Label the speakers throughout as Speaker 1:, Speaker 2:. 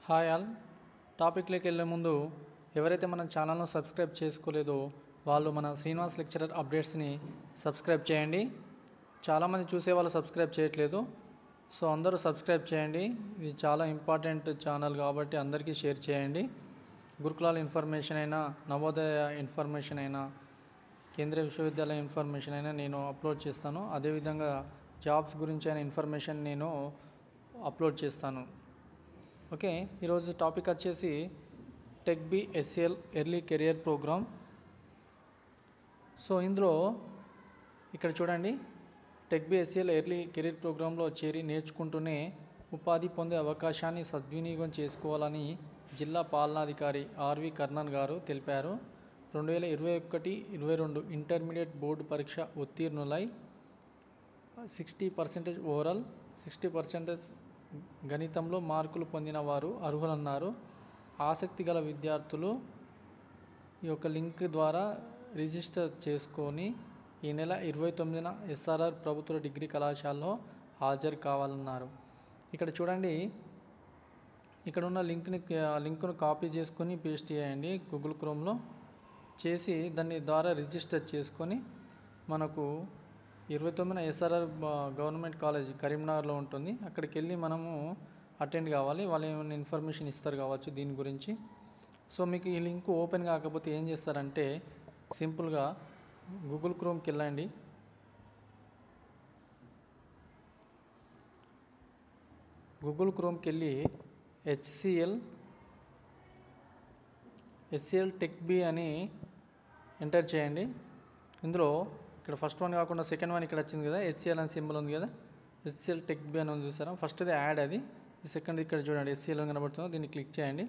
Speaker 1: hi all టాపిక్లోకి వెళ్ళే ముందు ఎవరైతే మన ఛానల్ను సబ్స్క్రైబ్ చేసుకోలేదో వాళ్ళు మన శ్రీనివాస్ లెక్చరర్ అప్డేట్స్ని సబ్స్క్రైబ్ చేయండి చాలామంది చూసే వాళ్ళు సబ్స్క్రైబ్ చేయట్లేదు సో అందరూ సబ్స్క్రైబ్ చేయండి ఇది చాలా ఇంపార్టెంట్ ఛానల్ కాబట్టి అందరికీ షేర్ చేయండి గురుకులాల ఇన్ఫర్మేషన్ అయినా నవోదయ ఇన్ఫర్మేషన్ అయినా కేంద్రీయ విశ్వవిద్యాలయ ఇన్ఫర్మేషన్ అయినా నేను అప్లోడ్ చేస్తాను అదేవిధంగా జాబ్స్ గురించి అయిన ఇన్ఫర్మేషన్ నేను అప్లోడ్ చేస్తాను ఓకే ఈరోజు టాపిక్ వచ్చేసి tech B SL early career program so ఇందులో ఇక్కడ చూడండి tech B SL early career ప్రోగ్రాంలో చేరి నేర్చుకుంటూనే ఉపాధి పొందే అవకాశాన్ని సద్వినియోగం చేసుకోవాలని జిల్లా పాలనాధికారి ఆర్వి కర్ణన్ గారు తెలిపారు రెండు వేల ఇరవై ఒకటి ఇరవై రెండు ఇంటర్మీడియట్ బోర్డు పరీక్ష ఉత్తీర్ణులై sixty percentage overall sixty percentage గణితంలో మార్కులు పొందిన వారు అర్హులన్నారు ఆసక్తి గల విద్యార్థులు ఈ యొక్క లింక్ ద్వారా రిజిస్టర్ చేసుకొని ఈ నెల ఇరవై తొమ్మిదిన ఎస్ఆర్ఆర్ ప్రభుత్వ డిగ్రీ కళాశాలలో హాజరు కావాలన్నారు ఇక్కడ చూడండి ఇక్కడ ఉన్న లింక్ని లింక్ను కాపీ చేసుకొని పేస్ట్ చేయండి గూగుల్ క్రోమ్లో చేసి దాన్ని ద్వారా రిజిస్టర్ చేసుకొని మనకు ఇరవై తొమ్మిదిన ఎస్ఆర్ఆర్ గవర్నమెంట్ కాలేజ్ కరీంనగర్లో ఉంటుంది అక్కడికి వెళ్ళి మనము అటెండ్ కావాలి వాళ్ళు ఏమైనా ఇన్ఫర్మేషన్ ఇస్తారు కావచ్చు దీని గురించి సో మీకు ఈ లింక్ ఓపెన్ కాకపోతే ఏం చేస్తారంటే సింపుల్గా గూగుల్ క్రోమ్కి వెళ్ళండి గూగుల్ క్రోమ్కి వెళ్ళి హెచ్సిఎల్ హెచ్సిఎల్ టెక్ బి అని ఎంటర్ చేయండి ఇందులో ఇక్కడ ఫస్ట్ వన్ కాకుండా సెకండ్ వన్ ఇక్కడ వచ్చింది కదా హెచ్సిఎల్ అని సింబల్ ఉంది కదా హెచ్సిఎల్ టెక్ బి అని ఉంది చూసారా ఫస్ట్ అది యాడ్ అది ఈ సెకండ్ ఇక్కడ చూడండి హెచ్సిఎల్ అని కనబడుతుందో దీన్ని క్లిక్ చేయండి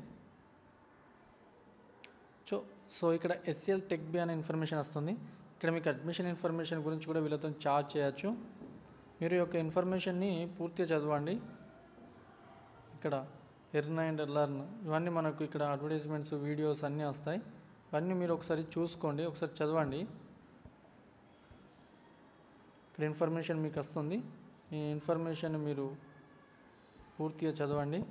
Speaker 1: సో సో ఇక్కడ ఎస్సిఎల్ టెక్ బి అనే ఇన్ఫర్మేషన్ వస్తుంది ఇక్కడ మీకు అడ్మిషన్ ఇన్ఫర్మేషన్ గురించి కూడా వీళ్ళతో చార్జ్ చేయొచ్చు మీరు ఈ యొక్క ఇన్ఫర్మేషన్ని పూర్తిగా చదవండి ఇక్కడ ఎర్న్ అండ్ లర్న్ ఇవన్నీ మనకు ఇక్కడ అడ్వర్టైజ్మెంట్స్ వీడియోస్ అన్నీ వస్తాయి ఇవన్నీ మీరు ఒకసారి చూసుకోండి ఒకసారి చదవండి ఇక్కడ ఇన్ఫర్మేషన్ మీకు వస్తుంది ఈ ఇన్ఫర్మేషన్ మీరు పూర్తిగా చదవండి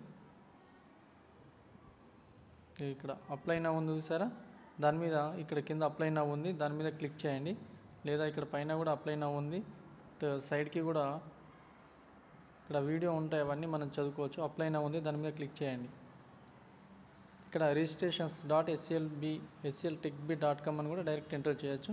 Speaker 1: ఇక్కడ అప్లై నా ఉంది చూసారా దాని మీద ఇక్కడ కింద అప్లై నా ఉంది దాని మీద క్లిక్ చేయండి లేదా ఇక్కడ పైన కూడా అప్లై నా ఉంది సైడ్కి కూడా ఇక్కడ వీడియో ఉంటాయి అవన్నీ మనం చదువుకోవచ్చు అప్లై నా ఉంది దాని మీద క్లిక్ చేయండి ఇక్కడ registrations dot SL B SL tech B dot com అని కూడా డైరెక్ట్ ఎంటర్ చేయొచ్చు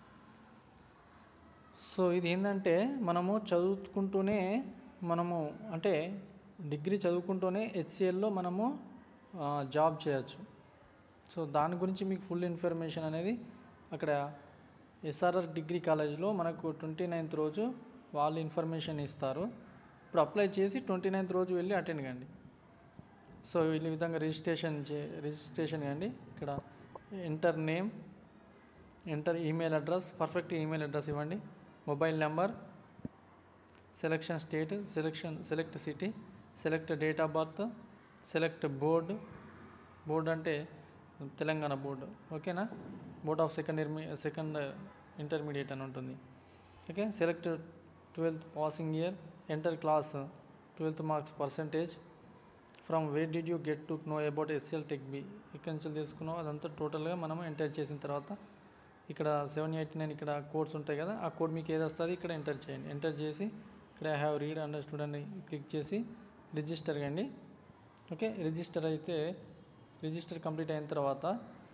Speaker 1: సో ఇది ఏంటంటే మనము చదువుకుంటూనే మనము అంటే డిగ్రీ చదువుకుంటూనే హెచ్సిఎల్లో మనము జాబ్ చేయొచ్చు సో దాని గురించి మీకు ఫుల్ ఇన్ఫర్మేషన్ అనేది అక్కడ ఎస్ఆర్ఆర్ డిగ్రీ కాలేజ్లో మనకు ట్వంటీ నైన్త్ రోజు వాళ్ళు ఇన్ఫర్మేషన్ ఇస్తారు ఇప్పుడు అప్లై చేసి ట్వంటీ నైన్త్ రోజు వెళ్ళి అటెండ్ కండి సో ఈ విధంగా రిజిస్ట్రేషన్ చే రిజిస్ట్రేషన్ కండి ఇక్కడ enter name enter email address perfect email address ఇవ్వండి mobile number selection state selection select city select date of birth select board board అంటే తెలంగాణ బోర్డు ఓకేనా board of second second intermediate అని ఉంటుంది okay select twelfth passing year enter class twelfth marks percentage from where did you get to know about SL tech B ఎక్కడి నుంచి తీసుకున్నావు అదంతా టోటల్గా మనం ఎంటర్ చేసిన తర్వాత ఇక్కడ సెవెన్ ఎయిటీ నైన్ ఇక్కడ కోడ్స్ ఉంటాయి కదా ఆ కోడ్ మీకు ఏది వస్తుంది ఇక్కడ ఎంటర్ చేయండి ఎంటర్ చేసి ఇక్కడ ఐ హ్యావ్ రీడ్ అండర్స్టూడ్ అని క్లిక్ చేసి రిజిస్టర్ కండి ఓకే రిజిస్టర్ అయితే రిజిస్టర్ కంప్లీట్ అయిన తర్వాత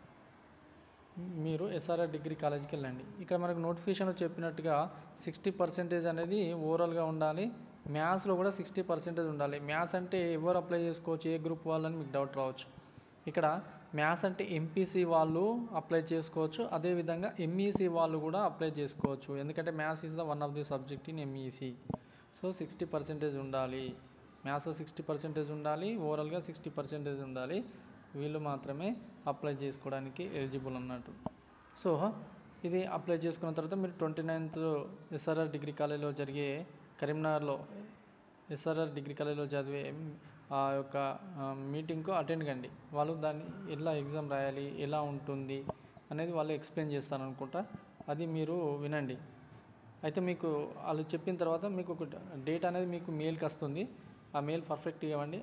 Speaker 1: మీరు ఎస్ఆర్ఆర్ డిగ్రీ కాలేజ్కి వెళ్ళండి ఇక్కడ మనకు నోటిఫికేషన్లో చెప్పినట్టుగా సిక్స్టీ పర్సెంటేజ్ అనేది ఓవరాల్గా ఉండాలి మ్యాథ్స్లో కూడా సిక్స్టీ పర్సెంటేజ్ ఉండాలి మ్యాథ్స్ అంటే ఎవరు అప్లై చేసుకోవచ్చు ఏ గ్రూప్ వాళ్ళని మీకు డౌట్ రావచ్చు ఇక్కడ మ్యాథ్స్ అంటే ఎంపీసీ వాళ్ళు అప్లై చేసుకోవచ్చు అదేవిధంగా ఎంఈసీ వాళ్ళు కూడా అప్లై చేసుకోవచ్చు ఎందుకంటే maths is the one of the subject in MEC so sixty percentage ఉండాలి మ్యాథ్స్ సిక్స్టీ పర్సెంటేజ్ ఉండాలి ఓవరాల్గా సిక్స్టీ పర్సెంటేజ్ ఉండాలి వీళ్ళు మాత్రమే అప్లై చేసుకోవడానికి ఎలిజిబుల్ అన్నట్టు సో ఇది అప్లై చేసుకున్న తర్వాత మీరు ట్వంటీ నైన్త్ ఎస్ఆర్ఆర్ డిగ్రీ కాలేజ్లో జరిగే కరీంనగర్లో ఎస్ఆర్ఆర్ డిగ్రీ కాలేజ్లో చదివే ఆ యొక్క మీటింగ్కు అటెండ్ కండి వాళ్ళు దాన్ని ఎలా ఎగ్జామ్ రాయాలి ఎలా ఉంటుంది అనేది వాళ్ళు ఎక్స్ప్లెయిన్ చేస్తారు అనుకుంటా అది మీరు వినండి అయితే మీకు వాళ్ళు చెప్పిన తర్వాత మీకు ఒక డేట్ అనేది మీకు మెయిల్కి వస్తుంది ఆ మెయిల్ పర్ఫెక్ట్ ఇవ్వండి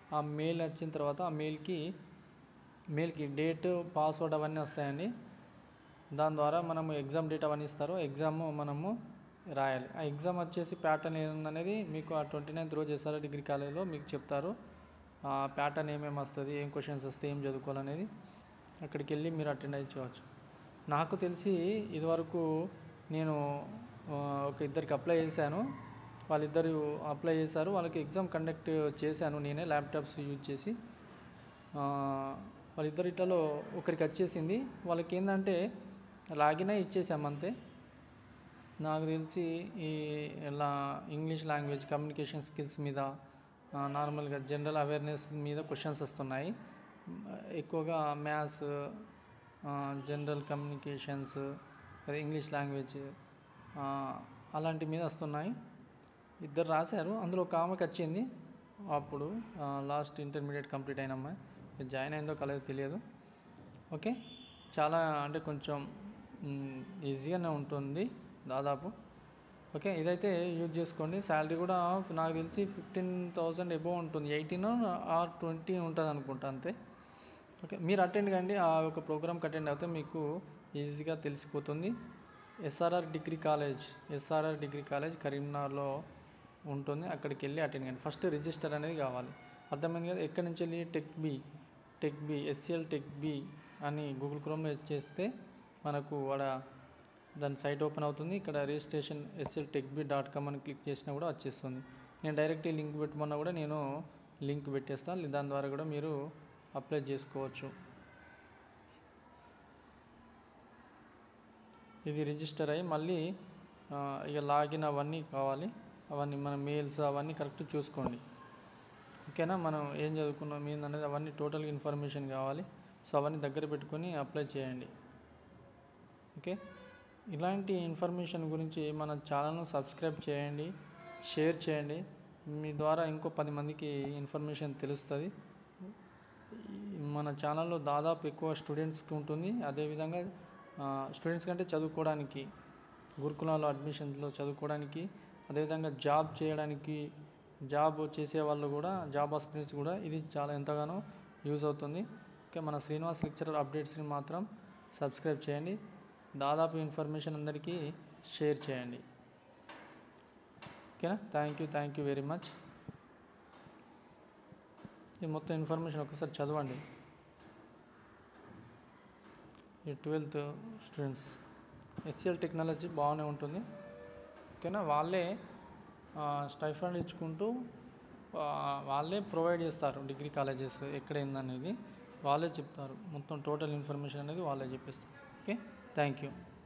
Speaker 1: ఆ మెయిల్ వచ్చిన తర్వాత ఆ మెయిల్కి మెయిల్కి డేట్ పాస్వర్డ్ అవన్నీ వస్తాయండి దాని ద్వారా మనము ఎగ్జామ్ డేట్ అవన్నీ ఇస్తారు ఎగ్జామ్ మనము రాయాలి ఆ ఎగ్జామ్ వచ్చేసి ప్యాటర్న్ ఏందనేది మీకు ఆ ట్వంటీ నైన్త్ రోజు ఎస్ఆర్ డిగ్రీ కాలేజ్లో మీకు చెప్తారు ఆ ప్యాటర్న్ ఏమేమి వస్తుంది ఏం క్వశ్చన్స్ వస్తాయి ఏం చదువుకోవాలనేది అక్కడికి వెళ్ళి మీరు అటెండ్ అయ్యించవచ్చు నాకు తెలిసి ఇదివరకు నేను ఆ, ఒక ఇద్దరికి అప్లై చేశాను వాళ్ళిద్దరు అప్లై చేశారు వాళ్ళకి ఎగ్జామ్ కండక్ట్ చేశాను నేనే ల్యాప్టాప్స్ యూజ్ చేసి ఆ, వాళ్ళిద్దరు ఇట్లలో ఒకరికి వచ్చేసింది వాళ్ళకి ఏంటంటే లాగిన్ అయి ఇచ్చేసాం అంతే నాకు తెలిసి ఈ ఇలా ఇంగ్లీష్ లాంగ్వేజ్ కమ్యూనికేషన్ స్కిల్స్ మీద ఆ, నార్మల్గా జనరల్ అవేర్నెస్ మీద క్వశ్చన్స్ వస్తున్నాయి ఎక్కువగా మ్యాథ్స్ జనరల్ కమ్యూనికేషన్స్ అదే ఇంగ్లీష్ లాంగ్వేజ్ ఆ, అలాంటి మీద వస్తున్నాయి ఇద్దరు రాశారు అందులో ఒక ఆమెకి వచ్చింది అప్పుడు లాస్ట్ ఇంటర్మీడియట్ కంప్లీట్ అయిన అమ్మాయి జాయిన్ అయిందో కలదో తెలియదు ఓకే చాలా అంటే కొంచెం మ్, ఈజీగానే ఉంటుంది దాదాపు ఓకే ఇదైతే యూజ్ చేసుకోండి శాలరీ కూడా నాకు తెలిసి ఫిఫ్టీన్ థౌజండ్ ఎబో ఉంటుంది ఎయిటీన్ ఆర్ ట్వంటీ ఉంటుంది అనుకుంటా అంతే ఓకే మీరు అటెండ్ కండి ఆ ఒక ప్రోగ్రామ్కి అటెండ్ అయితే మీకు ఈజీగా తెలిసిపోతుంది SRR degree college SRR degree college కరీంనగర్లో ఉంటుంది అక్కడికి వెళ్ళి అటెండ్ కండి ఫస్ట్ రిజిస్టర్ అనేది కావాలి అర్థమైంది కదా ఎక్కడి నుంచి వెళ్ళి tech B tech B SCL tech B అని గూగుల్ క్రోమ్లో చేస్తే మనకు వాడ దాని సైట్ ఓపెన్ అవుతుంది ఇక్కడ registration SL tech B dot com అని క్లిక్ చేసినా కూడా వచ్చేస్తుంది నేను డైరెక్ట్ ఈ లింక్ పెట్టమన్నా కూడా నేను లింక్ పెట్టేస్తాను దాని ద్వారా కూడా మీరు అప్లై చేసుకోవచ్చు ఇది రిజిస్టర్ అయ్యి మళ్ళీ ఆ, ఇక లాగిన్ అవన్నీ కావాలి అవన్నీ మన మెయిల్స్ అవన్నీ కరెక్ట్ చూసుకోండి ఓకేనా మనం ఏం చదువుకున్నాం ఏందనేది అవన్నీ టోటల్ ఇన్ఫర్మేషన్ కావాలి సో అవన్నీ దగ్గర పెట్టుకొని అప్లై చేయండి ఓకే ఇలాంటి ఇన్ఫర్మేషన్ గురించి మన ఛానల్ను సబ్స్క్రైబ్ చేయండి షేర్ చేయండి మీ ద్వారా ఇంకో పది మందికి ఇన్ఫర్మేషన్ తెలుస్తుంది ఈ మన ఛానల్లో దాదాపు ఎక్కువ స్టూడెంట్స్కి ఉంటుంది అదేవిధంగా స్టూడెంట్స్ కంటే చదువుకోవడానికి గురుకులాల్లో అడ్మిషన్స్లో చదువుకోవడానికి అదేవిధంగా జాబ్ చేయడానికి జాబ్ చేసే వాళ్ళు కూడా జాబ్ ఆస్పిరెంట్స్ కూడా ఇది చాలా ఎంతగానో యూజ్ అవుతుంది ఓకే మన శ్రీనివాస్ లెక్చరర్ అప్డేట్స్ని మాత్రం సబ్స్క్రైబ్ చేయండి దాదాపు ఇన్ఫర్మేషన్ అందరికీ షేర్ చేయండి ఓకేనా thank you thank you very much ఈ మొత్తం ఇన్ఫర్మేషన్ ఒకసారి చదవండి ఈ ట్వెల్త్ స్టూడెంట్స్ ఎస్సిఎల్ టెక్నాలజీ బాగానే ఉంటుంది ఓకేనా వాళ్ళే స్టైఫండ్ ఇచ్చుకుంటూ ఆ, వాళ్ళే ప్రొవైడ్ చేస్తారు డిగ్రీ కాలేజెస్ ఎక్కడ ఏందనేది వాళ్ళే చెప్తారు మొత్తం టోటల్ ఇన్ఫర్మేషన్ అనేది వాళ్ళే చెప్పేస్తారు ఓకే థ్యాంక్ యూ